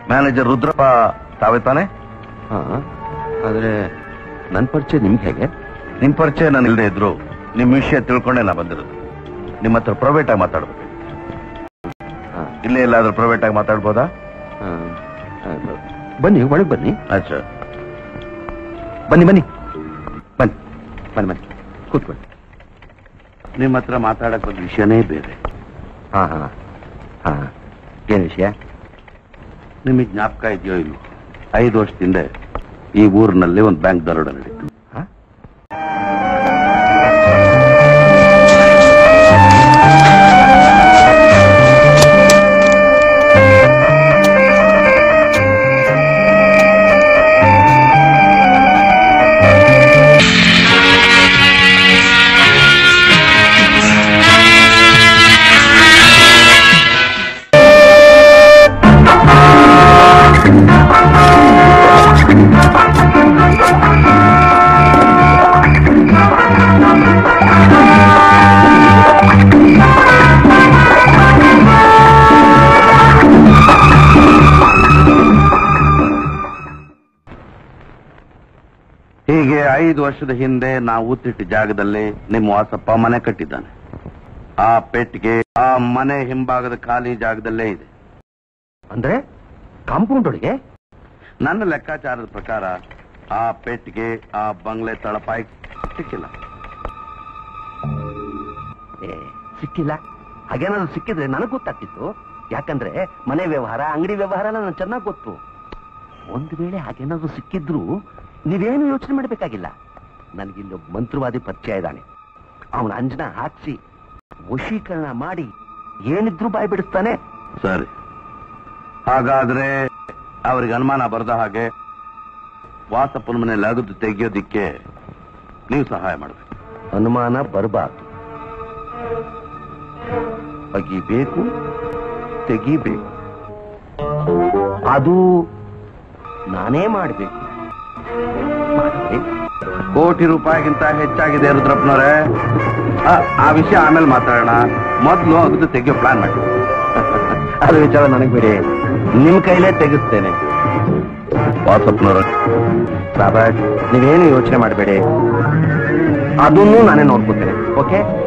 Manager Rudrappa ತಾವೇ ತಾನೆ ಹಾ ಆದ್ರೆ ನನ್ನ ಪರಿಚಯ ನಿಮ್ಗೆ ಹೇಗೆ ನಿಮ್ ಪರಿಚಯ ನಾನು ಇಲ್ಲದೆ ಇದ್ರು ನಿಮ್ ವಿಷಯ ತಿಳ್ಕೊಂಡೆ ನಾ ಬಂದಿರೋದು ನಿಮ್ಮ ಹತ್ರ ಪ್ರೈವೇಟ್ ಆಗಿ ಮಾತಾಡ್ಬೇಕು ಹಾ, ಇಲ್ಲೇ ಎಲ್ಲಾದ್ರೂ ಪ್ರೈವೇಟ್ ಆಗಿ ಮಾತಾಡ್ಬೋದಾ ಹಾ, ಹಾ, ಬನ್ನಿ ಒಳಗೆ ಬನ್ನಿ ಆಯ್ತು ಬನ್ನಿ ಬನ್ನಿ ಬನ್ನಿ ಬನ್ನಿ ಬನ್ನಿ ಕೂತ್ಕೊಳ್ಳಿ ನಿಮ್ಮ ಹತ್ರ ಮಾತಾಡಕ್ ಒಂದು ವಿಷಯನೇ ಬೇರೆ ಹಾ ಹಾ ಹಾ ಏನ್ ವಿಷಯ ನಿಮಗೆ ಜ್ಞಾಪಕ ಇದೆಯೋ ಇಲ್ವೋ ಐದು ವರ್ಷದಿಂದ ಈ ಊರಿನಲ್ಲಿ ಒಂದು ಬ್ಯಾಂಕ್ ದರೋಡ ನಡೀತು ಹಾ? ಹೀಗೆ ಐದು ವರ್ಷದ ಹಿಂದೆ ನಾವು ಊತಿಟ್ಟ ಜಾಗದಲ್ಲಿ ನಿಮ್ಮ ವಾಸಪ್ಪ ಮನೆ ಕಟ್ಟಿದ್ದಾನೆ ಆ ಪೆಟ್ಟಿಗೆ ಆ ಮನೆ ಹಿಂಭಾಗದ ಖಾಲಿ ಜಾಗದಲ್ಲೇ ಇದೆ ಅಂದ್ರೆ ಕಾಂಪೌಂಡ್ ಒಳಗೆ ನನ್ನ ಲೆಕ್ಕಾಚಾರದ ಪ್ರಕಾರ ಆ ಪೆಟ್ಟಿಗೆ ಆ ಬಂಗ್ಲೆ ತಳಪಾಯಿ ಸಿಕ್ಕಿಲ್ಲ ಏ, ಸಿಕ್ಕಿಲ್ಲ ಹಾಗೇನಾದ್ರು ಸಿಕ್ಕಿದ್ರೆ ನನಗ್ ಗೊತ್ತಾಗ್ತಿತ್ತು ಯಾಕಂದ್ರೆ ಮನೆ ವ್ಯವಹಾರ ಅಂಗಡಿ ವ್ಯವಹಾರ ನನಗೆ ಚೆನ್ನಾಗಿ ಗೊತ್ತು ಒಂದು ವೇಳೆ ಹಾಗೇನಾದ್ರು ಸಿಕ್ಕಿದ್ರು ನೀವೇನು ಯೋಚನೆ ಮಾಡಬೇಕಾಗಿಲ್ಲ ನನಗಿಲ್ಲೊಬ್ಬ ಮಂತ್ರವಾದಿ ಪರಿಚಯ ಇದ್ದಾನೆ ಅವನ ಅಂಜನ ಹಾಕ್ಸಿ ವಶೀಕರಣ ಮಾಡಿ ಏನಿದ್ರು ಬಾಯಿ ಬಿಡಿಸ್ತಾನೆ ಸರಿ ಹಾಗಾದ್ರೆ ಅವ್ರಿಗೆ ಅನುಮಾನ ಬರದ ಹಾಗೆ ವಾಸಪ್ಪನ ಮನೆಯಲ್ಲಿ ಅಗದು ತೆಗೆಯೋದಿಕ್ಕೆ ನೀವು ಸಹಾಯ ಮಾಡಬೇಕು ಅನುಮಾನ ಬರಬಾರ್ದು ಅಗಿಬೇಕು ತೆಗಿಬೇಕು ಅದು ನಾನೇ ಮಾಡಬೇಕು ಕೋಟಿ ರೂಪಾಯಿಗಿಂತ ಹೆಚ್ಚಾಗಿದೆ ರುದ್ರಪ್ಪನವರೇ ಆ, ಆ ವಿಷಯ ಆಮೇಲೆ ಮಾತಾಡೋಣ ಮೊದಲು ಅಗದು ತೆಗೆಯೋ ಪ್ಲಾನ್ ಮಾಡಿ ಅದು ವಿಚಾರ ನನಗೆ ಬಿಡಿ ನಿಮ್ ಕೈಲೇ ತೆಗಿಸ್ತೇನೆ ವಾಸಪ್ಪನವರ ರಾಬರ್ಟ್ ನೀವೇನು ಯೋಚನೆ ಮಾಡಬೇಡಿ ಅದನ್ನು ನಾನೇ ನೋಡ್ಕೊತೇನೆ ಓಕೆ